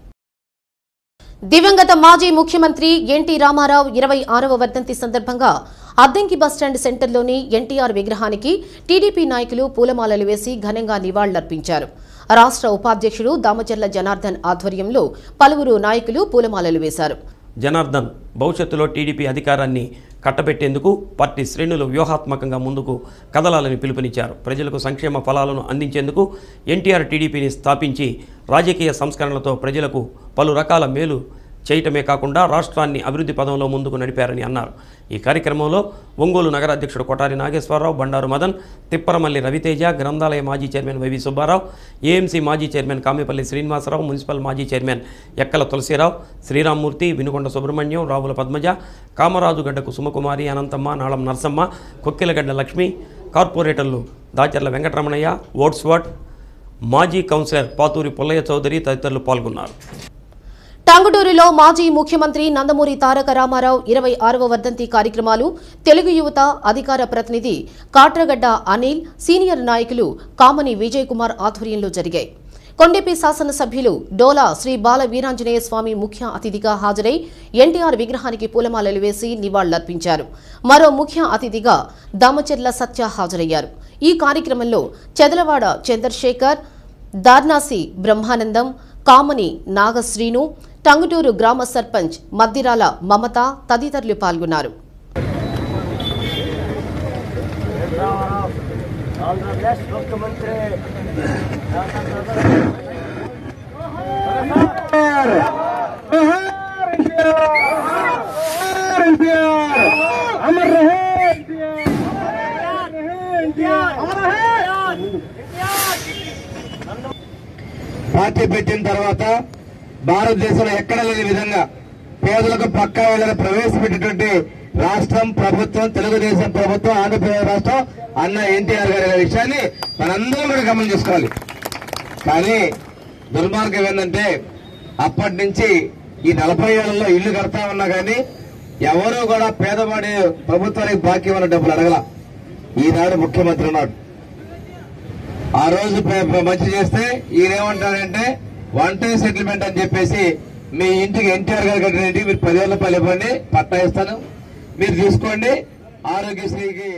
దివంగత మాజీ ముఖ్యమంత్రి ఎన్టీ రామారావు ఇరవై ఆరవ వర్ధంతి సందర్భంగా అద్దంకి బస్టాండ్ సెంటర్లోని ఎన్టీఆర్ విగ్రహానికి టీడీపీ నాయకులు పూలమాలలు వేసి ఘనంగా నివాళులర్పించారు రాష్ట్ర ఉపాధ్యక్షుడు దామచర్ల జనార్దన్ ఆధ్వర్యంలో పలువురు నాయకులు పూలమాలలు వేశారు జనార్దన్ భవిష్యత్తులో టీడీపీ అధికారాన్ని కట్టబెట్టేందుకు పార్టీ శ్రేణులు వ్యూహాత్మకంగా ముందుకు కదలాలని పిలుపునిచ్చారు ప్రజలకు సంక్షేమ ఫలాలను అందించేందుకు ఎన్టీఆర్ టీడీపీని స్థాపించి రాజకీయ సంస్కరణలతో ప్రజలకు పలు రకాల మేలు చేయటమే కాకుండా రాష్ట్రాన్ని అభివృద్ధి పదంలో ముందుకు నడిపారని అన్నారు ఈ కార్యక్రమంలో ఒంగోలు నగర అధ్యక్షుడు కొటారి నాగేశ్వరరావు బండారు మదన్ తిప్పరమల్లి రవితేజ గ్రంథాలయ మాజీ చైర్మన్ వైవి సుబ్బారావు ఏఎంసీ మాజీ చైర్మన్ కామేపల్లి శ్రీనివాసరావు మున్సిపల్ మాజీ చైర్మన్ ఎక్కల తులసిరావు శ్రీరామ్మూర్తి వినుకొండ సుబ్రహ్మణ్యం రావుల పద్మజ కామరాజుగడ్డకు సుమకుమారి అనంతమ్మ నాళం నరసమ్మ కొక్కిలగడ్డ లక్ష్మి కార్పొరేటర్లు దాచర్ల వెంకటరమణయ్య ఓట్స్వాట్ మాజీ కౌన్సిలర్ పాతూరి పుల్లయ్య చౌదరి తదితరులు పాల్గొన్నారు టంగుటూరులో మాజీ ముఖ్యమంత్రి నందమూరి తారక రామారావు ఇరవై ఆరవ వర్ధంతి కార్యక్రమాలు తెలుగు యువత అధికార ప్రతినిధి కాట్రగడ్డ అనిల్ సీనియర్ నాయకులు కామని విజయ్ కుమార్ ఆధ్వర్యంలో జరిగాయి కొండెపి శాసనసభ్యులు డోలా శ్రీ బాల వీరాంజనేయ స్వామి ముఖ్య అతిథిగా హాజరై ఎన్టీఆర్ విగ్రహానికి పూలమాలలు వేసి నివాళులర్పించారు మరో ముఖ్య అతిథిగా దామచెర్ల సత్య హాజరయ్యారు ఈ కార్యక్రమంలో చెదలవాడ చంద్రశేఖర్ దార్నాసి బ్రహ్మానందం కామని నాగశ్రీను టంగుటూరు గ్రామ సర్పంచ్ మద్దిరాల మమత తదితరులు పాల్గొన్నారు अमर रहे పార్టీ పెట్టిన తర్వాత భారతదేశంలో ఎక్కడ లేని విధంగా పేదలకు పక్కా వేళను ప్రవేశపెట్టినటువంటి రాష్ట్రం ప్రభుత్వం తెలుగుదేశం ప్రభుత్వం ఆంధ్రప్రదేశ్ రాష్ట్రం అన్న ఎన్టీఆర్ గారి విషయాన్ని మనందరం కూడా గమనం చేసుకోవాలి కానీ దుర్మార్గం ఏంటంటే అప్పటి నుంచి ఈ నలభై ఏళ్లలో ఇల్లు కడతా ఉన్నా కానీ ఎవరూ కూడా పేదవాడి ప్రభుత్వానికి బాకీ ఉన్న డబ్బులు అడగల ఈనాడు ముఖ్యమంత్రి ఉన్నాడు ఆ రోజు ప- ప- మంచి చేస్తే ఈయనేమంటారంటే వన్ టైం సెటిల్మెంట్ అని చెప్పేసి మీ ఇంటికి ఎన్టీఆర్ గారు కట్టిన ఇంటికి మీరు పదివేల రూపాయలు ఇవ్వండి పట్టా ఇస్తాను మీరు తీసుకోండి ఆరోగ్యశ్రీకి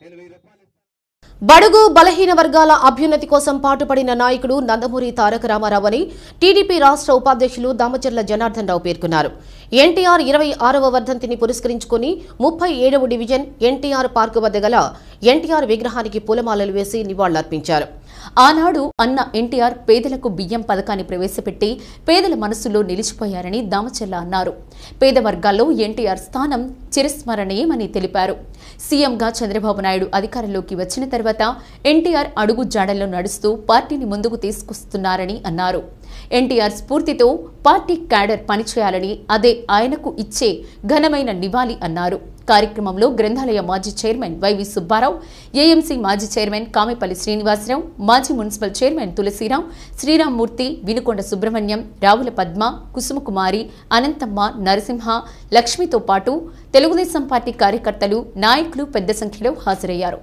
బడుగు బలహీన వర్గాల అభ్యున్నతి కోసం పాటుపడిన నాయకుడు నందమూరి తారక రామారావు అని టీడీపీ రాష్ట్ర ఉపాధ్యక్షులు దామచర్ల జనార్దన్ రావు పేర్కొన్నారు ఎన్టీఆర్ ఇరవై ఆరవ వర్ధంతిని పురస్కరించుకుని ముప్పై ఏడవ డివిజన్ ఎన్టీఆర్ పార్కు వద్ద గల ఎన్టీఆర్ విగ్రహానికి పూలమాలలు వేసి నివాళులర్పించారు ఆనాడు అన్న ఎన్టీఆర్ పేదలకు బియ్యం పథకాన్ని ప్రవేశపెట్టి పేదల మనసులో నిలిచిపోయారని దామచర్ల అన్నారు పేద వర్గాల్లో ఎన్టీఆర్ స్థానం చిరస్మరణీయమని తెలిపారు సీఎంగా చంద్రబాబు నాయుడు అధికారంలోకి వచ్చిన తర్వాత ఎన్టీఆర్ అడుగు జాడల్లో నడుస్తూ పార్టీని ముందుకు తీసుకొస్తున్నారని అన్నారు ఎన్టీఆర్ స్ఫూర్తితో పార్టీ క్యాడర్ పనిచేయాలని అదే ఆయనకు ఇచ్చే ఘనమైన నివాళి అన్నారు కార్యక్రమంలో గ్రంథాలయ మాజీ చైర్మన్ వైవి సుబ్బారావు ఏఎంసీ మాజీ చైర్మన్ కామెపల్లి శ్రీనివాసరావు మాజీ మున్సిపల్ చైర్మన్ తులసిరాం శ్రీరామ్మూర్తి వినుకొండ సుబ్రహ్మణ్యం రావుల పద్మ కుసుమకుమారి అనంతమ్మ నరసింహ లక్ష్మితో పాటు తెలుగుదేశం పార్టీ కార్యకర్తలు నాయకులు పెద్ద సంఖ్యలో హాజరయ్యారు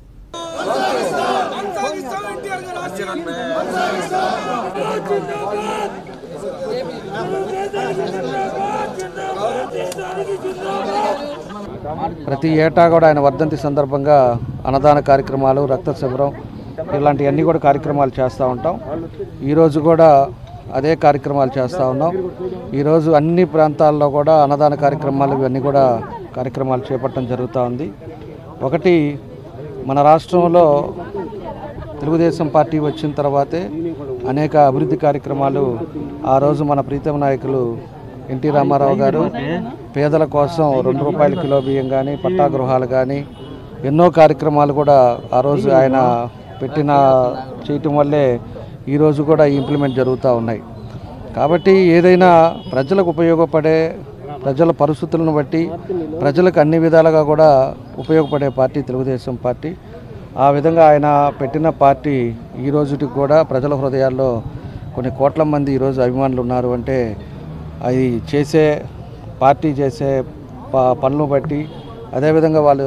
ప్రతి ఏటా కూడా ఆయన వర్ధంతి సందర్భంగా అన్నదాన కార్యక్రమాలు రక్త శిబిరం ఇలాంటివన్నీ కూడా కార్యక్రమాలు చేస్తూ ఉంటాం ఈరోజు కూడా అదే కార్యక్రమాలు చేస్తూ ఉన్నాం ఈరోజు అన్ని ప్రాంతాల్లో కూడా అన్నదాన కార్యక్రమాలు ఇవన్నీ కూడా కార్యక్రమాలు చేపట్టడం జరుగుతూ ఉంది ఒకటి మన రాష్ట్రంలో తెలుగుదేశం పార్టీ వచ్చిన తర్వాతే అనేక అభివృద్ధి కార్యక్రమాలు ఆ రోజు మన ప్రీతం నాయకులు ఎన్టీ రామారావు గారు పేదల కోసం రెండు రూపాయల కిలో బియ్యం కానీ పట్టా గృహాలు కానీ ఎన్నో కార్యక్రమాలు కూడా ఆ రోజు ఆయన పెట్టిన చేయటం వల్లే ఈరోజు కూడా ఇంప్లిమెంట్ జరుగుతూ ఉన్నాయి కాబట్టి ఏదైనా ప్రజలకు ఉపయోగపడే ప్రజల పరిస్థితులను బట్టి ప్రజలకు అన్ని విధాలుగా కూడా ఉపయోగపడే పార్టీ తెలుగుదేశం పార్టీ ఆ విధంగా ఆయన పెట్టిన పార్టీ ఈ రోజుకి కూడా ప్రజల హృదయాల్లో కొన్ని కోట్ల మంది ఈరోజు అభిమానులు ఉన్నారు అంటే అది చేసే పార్టీ చేసే ప- పనులను బట్టి అదేవిధంగా వాళ్ళు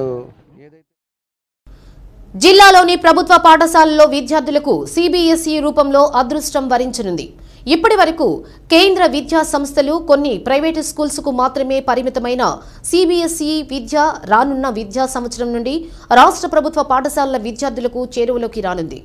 జిల్లాలోని ప్రభుత్వ పాఠశాలల్లో విద్యార్థులకు సిబిఎస్ఈ రూపంలో అదృష్టం వరించనుంది ఇప్పటి వరకు కేంద్ర విద్యా సంస్థలు కొన్ని ప్రైవేటు స్కూల్స్ కు మాత్రమే పరిమితమైన సిబిఎస్ఈ విద్య రానున్న విద్యా సంవత్సరం నుండి రాష్ట్ర ప్రభుత్వ పాఠశాలల విద్యార్థులకు చేరువలోకి రానుంది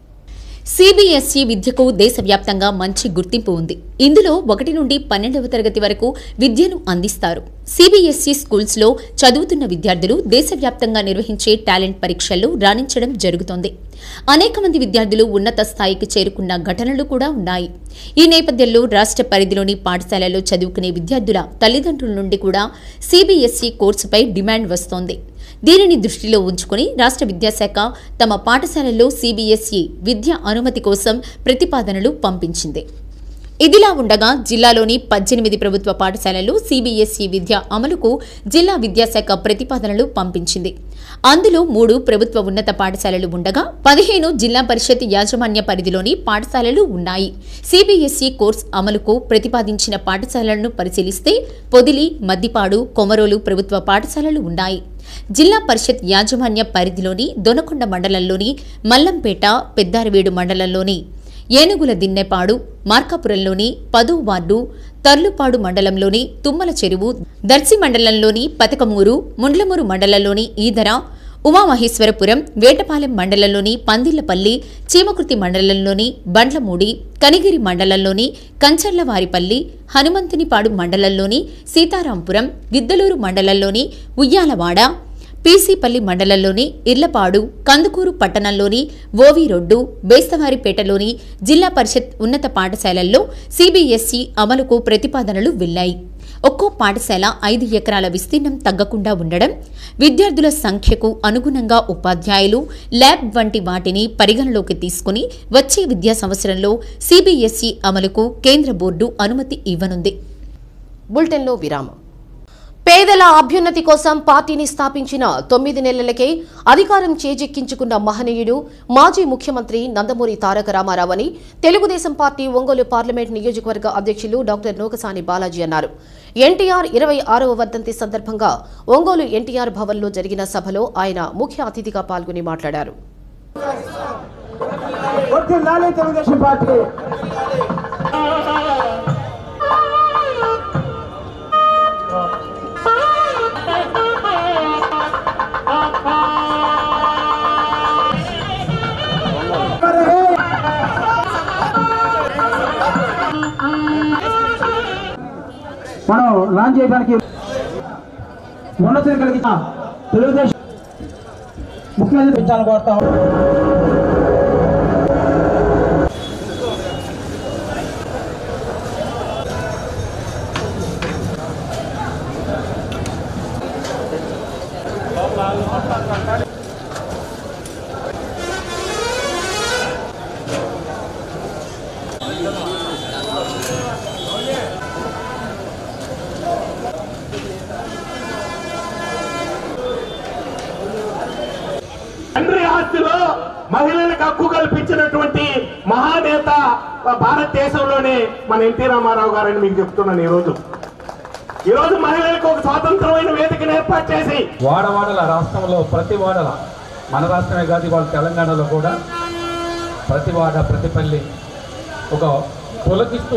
సిబిఎస్ఈ విద్యకు దేశవ్యాప్తంగా మంచి గుర్తింపు ఉంది ఇందులో ఒకటి నుండి పన్నెండవ తరగతి వరకు విద్యను అందిస్తారు సిబిఎస్ఈ స్కూల్స్లో చదువుతున్న విద్యార్థులు దేశవ్యాప్తంగా నిర్వహించే టాలెంట్ పరీక్షల్లో రాణించడం జరుగుతోంది అనేక మంది విద్యార్థులు ఉన్నత స్థాయికి చేరుకున్న ఘటనలు కూడా ఉన్నాయి ఈ నేపథ్యంలో రాష్ట్ర పరిధిలోని పాఠశాలల్లో చదువుకునే విద్యార్థుల తల్లిదండ్రుల నుండి కూడా సిబిఎస్ఈ కోర్సుపై డిమాండ్ వస్తోంది దీనిని దృష్టిలో ఉంచుకుని రాష్ట్ర విద్యాశాఖ తమ పాఠశాలల్లో సిబిఎస్ఈ విద్య అనుమతి కోసం ప్రతిపాదనలు పంపించింది ఇదిలా ఉండగా జిల్లాలోని పద్దెనిమిది ప్రభుత్వ పాఠశాలల్లో సిబిఎస్ఈ విద్య అమలుకు జిల్లా విద్యాశాఖ ప్రతిపాదనలు పంపించింది అందులో మూడు ప్రభుత్వ ఉన్నత పాఠశాలలు ఉండగా పదిహేను జిల్లా పరిషత్ యాజమాన్య పరిధిలోని పాఠశాలలు ఉన్నాయి సిబిఎస్ఈ కోర్స్ అమలుకు ప్రతిపాదించిన పాఠశాలలను పరిశీలిస్తే పొదిలి మద్దిపాడు కొమరోలు ప్రభుత్వ పాఠశాలలు ఉన్నాయి జిల్లా పరిషత్ యాజమాన్య పరిధిలోని దొనకొండ మండలంలోని మల్లంపేట పెద్దారవీడు మండలంలోని ఏనుగుల దిన్నెపాడు మార్కాపురంలోని పదో వార్డు తర్లుపాడు మండలంలోని తుమ్మల చెరువు దర్శి మండలంలోని పతకమూరు ముండ్లమూరు మండలంలోని ఈదర ఉమామహేశ్వరపురం వేటపాలెం మండలంలోని పందిళ్లపల్లి చీమకుర్తి మండలంలోని బండ్లమూడి కనిగిరి మండలంలోని కంచర్లవారిపల్లి హనుమంతునిపాడు మండలంలోని సీతారాంపురం గిద్దలూరు మండలంలోని ఉయ్యాలవాడ పీసీపల్లి మండలంలోని ఇర్లపాడు కందుకూరు పట్టణంలోని ఓవి రోడ్డు బేస్తవారిపేటలోని జిల్లా పరిషత్ ఉన్నత పాఠశాలల్లో సిబిఎస్ఈ అమలుకు ప్రతిపాదనలు వెళ్లాయి ఒక్కో పాఠశాల ఐదు ఎకరాల విస్తీర్ణం తగ్గకుండా ఉండడం విద్యార్థుల సంఖ్యకు అనుగుణంగా ఉపాధ్యాయులు ల్యాబ్ వంటి వాటిని పరిగణలోకి తీసుకుని వచ్చే విద్యా సంవత్సరంలో సిబిఎస్ఈ అమలుకు కేంద్ర బోర్డు అనుమతి ఇవ్వనుంది బులెటిన్లో విరామం పేదల అభ్యున్నతి కోసం పార్టీని స్థాపించిన తొమ్మిది నెలలకే అధికారం చేజెక్కించుకున్న మహనీయుడు మాజీ ముఖ్యమంత్రి నందమూరి తారక రామారావు అని తెలుగుదేశం పార్టీ ఒంగోలు పార్లమెంట్ నియోజకవర్గ అధ్యక్షులు డాక్టర్ నూకసాని బాలాజీ అన్నారు ఎన్టీఆర్ ఇరవై ఆరవ వర్ధంతి సందర్భంగా ఒంగోలు ఎన్టీఆర్ భవన్లో జరిగిన సభలో ఆయన ముఖ్య అతిథిగా పాల్గొని మాట్లాడారు వర్ధిల్లాలి తెలుగుదేశం పార్టీ మనం లాంచ్ చేయడానికి ఉన్నతిని కలిగిన తెలుగుదేశం ముఖ్యమంత్రి పెంచాలని కోరుతాం తండ్రి ఆస్తిలో మహిళలకు హక్కు కల్పించినటువంటి మహానేత భారతదేశంలోనే మన ఎన్టీ రామారావు గారని మీకు చెప్తున్నాను ఈరోజు ఈరోజు మహిళలకు ఒక స్వాతంత్రమైన వేదికను ఏర్పాటు చేసి వాడవాడల రాష్ట్రంలో ప్రతి వాడల మన రాష్ట్రమే కాదు ఇవాళ తెలంగాణలో కూడా ప్రతి వాడ ప్రతి పల్లి ఒక పులకిస్తూ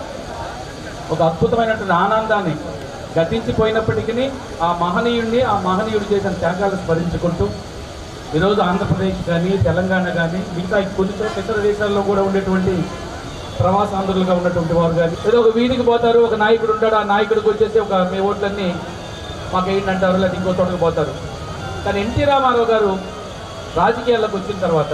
ఒక అద్భుతమైనటువంటి ఆనందాన్ని గతించిపోయినప్పటికీ ఆ మహనీయుడిని ఆ మహనీయుడు చేసిన త్యాగాలు స్మరించుకుంటూ ఈరోజు ఆంధ్రప్రదేశ్ కానీ తెలంగాణ కానీ మిగతా కొన్ని చోట్ల ఇతర దేశాల్లో కూడా ఉండేటువంటి ప్రవాసాంధ్రులుగా ఉన్నటువంటి వారు కానీ ఏదో ఒక వీధికి పోతారు ఒక నాయకుడు ఉంటాడు ఆ నాయకుడికి వచ్చేసి ఒక మీ ఓట్లన్నీ మాకు ఏంటంటారు లేదా ఇంకో చోటకి పోతారు కానీ ఎన్టీ రామారావు గారు రాజకీయాల్లోకి వచ్చిన తర్వాత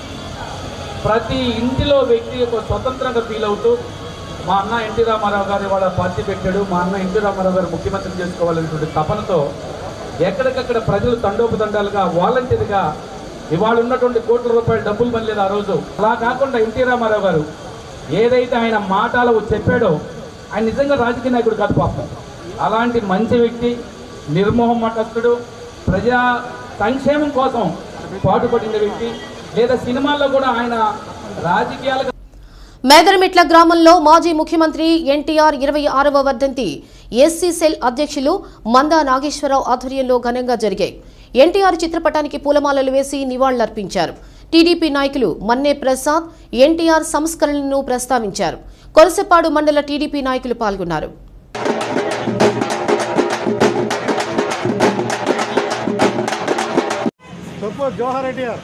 ప్రతి ఇంటిలో వ్యక్తి ఒక స్వతంత్రంగా ఫీల్ అవుతూ మా అన్న ఎన్టీ రామారావు గారు వాళ్ళ పార్టీ పెట్టాడు మా అన్న ఎన్టీ రామారావు గారు ముఖ్యమంత్రి చేసుకోవాలనేటువంటి తపనతో ఎక్కడికక్కడ ప్రజలు తండోపతండాలుగా వాలంటీర్గా ఇవాళ ఉన్నటువంటి కోట్ల రూపాయల డబ్బులు పనిలేదు ఆ రోజు అలా కాకుండా ఎన్టీ రామారావు గారు ఏదైతే ఆయన మాటలు చెప్పాడో ఆయన నిజంగా రాజకీయ నాయకుడు కాదు పాపం అలాంటి మంచి వ్యక్తి నిర్మోహమటస్తుడు ప్రజా సంక్షేమం కోసం పాటుపడిన వ్యక్తి లేదా సినిమాల్లో కూడా ఆయన రాజకీయాలుగా మేదరమిట్ల గ్రామంలో మాజీ ముఖ్యమంత్రి ఎన్టీఆర్ ఇరవై ఆరవ వర్ధంతి ఎస్సీ సెల్ అధ్యక్షులు మందా నాగేశ్వరరావు ఆధ్వర్యంలో ఘనంగా జరిగాయి ఎన్టీఆర్ చిత్రపటానికి పూలమాలలు వేసి నివాళులర్పించారు టీడీపీ నాయకులు మన్నే ప్రసాద్ ఎన్టీఆర్ సంస్కరణలను ప్రస్తావించారు కొలసపాడు మండల టీడీపీ నాయకులు పాల్గొన్నారు చెప్పు జోహార్ ఎన్టీఆర్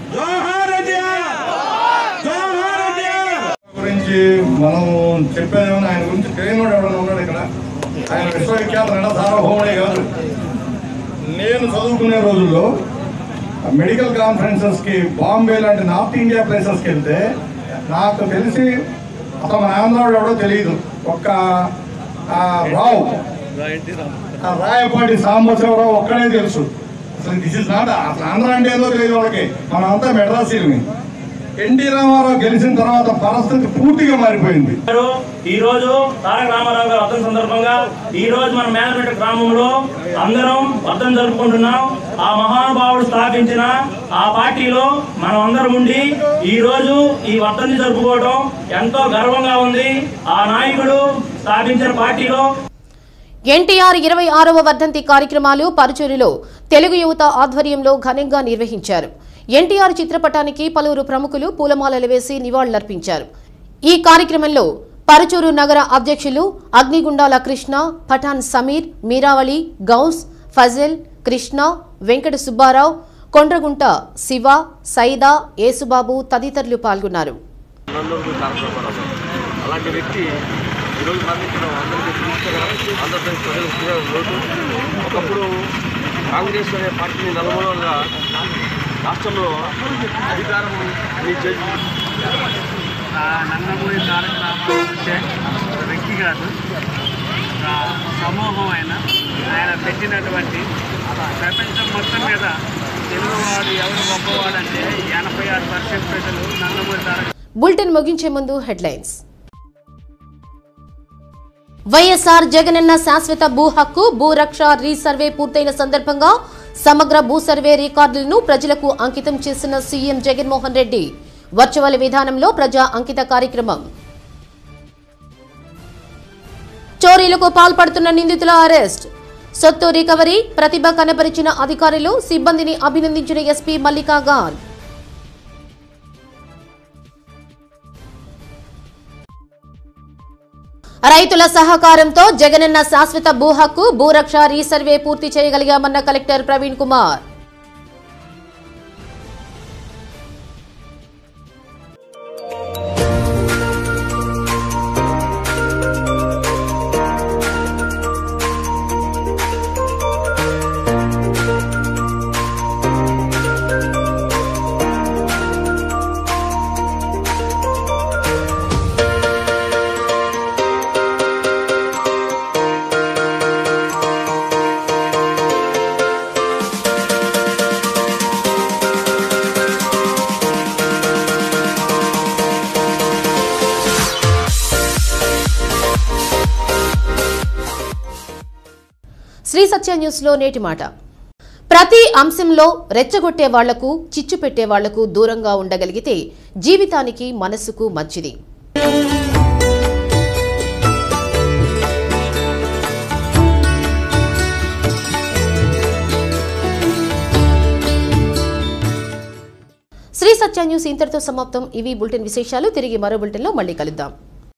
గురించి మనం చెప్పేదేమన్నా ఆయన గురించి తెలియని వాడు ఎవడన్నా ఉన్నాడు ఇక్కడ ఆయన విశ్వవిఖ్యాత నట సార్వభౌముడే కాదు నేను చదువుకునే రోజుల్లో మెడికల్ కాన్ఫరెన్సెస్కి బాంబే లాంటి నార్త్ ఇండియా ప్లేసెస్కి వెళ్తే నాకు తెలిసి అతను మన ఆంధ్రాడు ఎవడో తెలియదు ఒక్క ఆ, రావు ఆ రాయపాటి సాంబశివరావు ఒక్కడే తెలుసు అసలు దిస్ ఇస్ నాట్ అసలు ఆంధ్ర అంటే ఏదో తెలియదు వాళ్ళకి మనం అంతా మెడ్రాసీలని ఎన్టీ రామారావు గెలిచిన తర్వాత పరిస్థితి పూర్తిగా మారిపోయింది ఈ రోజు తారక రామారావు గారి వర్ధన సందర్భంగా ఈ రోజు మన మేనపేట గ్రామంలో అందరం వర్ధన జరుపుకుంటున్నాం ఆ మహానుభావుడు స్థాపించిన ఆ పార్టీలో మనం అందరం ఉండి ఈ రోజు ఈ వర్ధని జరుపుకోవడం ఎంతో గర్వంగా ఉంది ఆ నాయకుడు స్థాపించిన పార్టీలో ఎన్టీఆర్ ఇరవై ఆరవ వర్ధంతి కార్యక్రమాలు పరుచూరులో తెలుగు యువత ఆధ్వర్యంలో ఘనంగా నిర్వహించారు ఎన్టీఆర్ చిత్రపటానికి పలువురు ప్రముఖులు పూలమాలలు వేసి నివాళులర్పించారు ఈ కార్యక్రమంలో పరుచూరు నగర అధ్యక్షులు అగ్నిగుండాల కృష్ణ పఠాన్ సమీర్ మీరావళి గౌస్ ఫజల్ కృష్ణ వెంకట సుబ్బారావు కొండ్రగుంట శివ సైదా యేసుబాబు తదితరులు పాల్గొన్నారు నందమూరి తారక రామారావు గారు. అలాంటి వ్యక్తి ఈరోజు మరణించడం అందరికీ తెలుసుకోగలం ఆంధ్రప్రదేశ్ ప్రజలకు తీవ్ర లోటు ఒకప్పుడు కాంగ్రెస్ అనే పార్టీని నలుమూలలుగా రాష్ట్రంలో అధికారం మీ చేతి నందమూరి తారక రామారావు అంటే ఒక వ్యక్తి కాదు ఒక సమూహం ఆయన ఆయన పెట్టినటువంటి ప్రపంచం మొత్తం మీద తెలుగువాడు ఎవరు గొప్పవాడంటే ఎనభై ఆరు పర్సెంట్ ప్రజలు నందమూరి తారక బులెటిన్ ముగించే ముందు హెడ్లైన్స్ వైఎస్ఆర్ జగనన్న శాశ్వత భూ హక్కు భూ రక్ష రీసర్వే పూర్తయిన సందర్భంగా సమగ్ర భూ సర్వే రికార్డులను ప్రజలకు అంకితం చేసిన సీఎం జగన్మోహన్ రెడ్డి వర్చువల్ విధానంలో ప్రజా అంకిత కార్యక్రమం చోరీలకు పాల్పడుతున్న నిందితుల అరెస్ట్ సొత్తు రికవరీ ప్రతిభ కనబరిచిన అధికారులు సిబ్బందిని అభినందించిన ఎస్పీ మల్లికాగాన్ రైతుల సహకారంతో జగనన్న శాశ్వత భూ హక్కు భూరక్ష రీసర్వే పూర్తి చేయగలిగామన్న కలెక్టర్ ప్రవీణ్ కుమార్ శ్రీ సత్య న్యూస్ లో నేటి మాట ప్రతి అంశంలో రెచ్చగొట్టే వాళ్లకు చిచ్చు పెట్టే వాళ్లకు దూరంగా ఉండగలిగితే జీవితానికి మనసుకు మంచిది శ్రీ సత్య న్యూస్ ఇంతటితో సమాప్తం ఇవి బులెటిన్ విశేషాలు తిరిగి మరో బులెటిన్లో మళ్ళీ కలుద్దాం